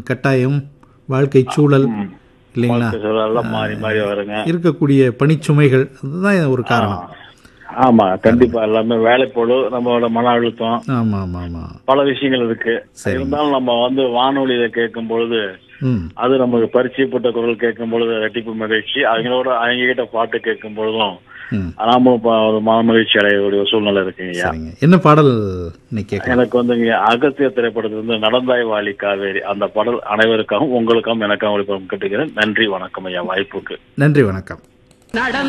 கட்டாயம் வாழ்க்கை சூழல் இல்லைங்களா வாழ்க்கை சூழல்லாம் மாறி மாறி வருங்க இருக்கக்கூடிய பணிச்சுமைகள் அதுதான் ஒரு காரணம் ஆமா கண்டிப்பா எல்லாமே வேலைப்பொழு நம்மளோட மன அழுத்தம் ஆமா ஆமா ஆமா பல விஷயங்கள் இருக்கு சரிங்க. இருந்தாலும் நம்ம வந்து வானொலியில கேட்கும் பொழுது ம் அது நமக்கு பரிச்சயப்பட்ட குரல் கேட்கும் பொழுது ரெட்டிப்பு மகிழ்ச்சி அவங்களோட அவங்க கிட்ட பாட்டு கேட்கும் பொழுதும் ம் நாமும் இப்ப ஒரு மன மகிழ்ச்சி அடையக்கூடிய ஒரு சூழ்நிலை இருக்குங்கய்யா சரிங்க என்ன பாடல் இன்னைக்கு கேட்கலாம் எனக்கு வந்து இங்க அகத்திய திரைப்படத்துல இருந்து நடந்தாய் வாலி காவேரி அந்த பாடல் அனைவருக்காகவும் உங்களுக்காகவும் எனக்காகவும் ஒளிபரப்பு கேட்டுக்கிறேன் நன்றி வணக்கம் ஐயா வாய்ப்புக்கு நன்றி வணக்கம்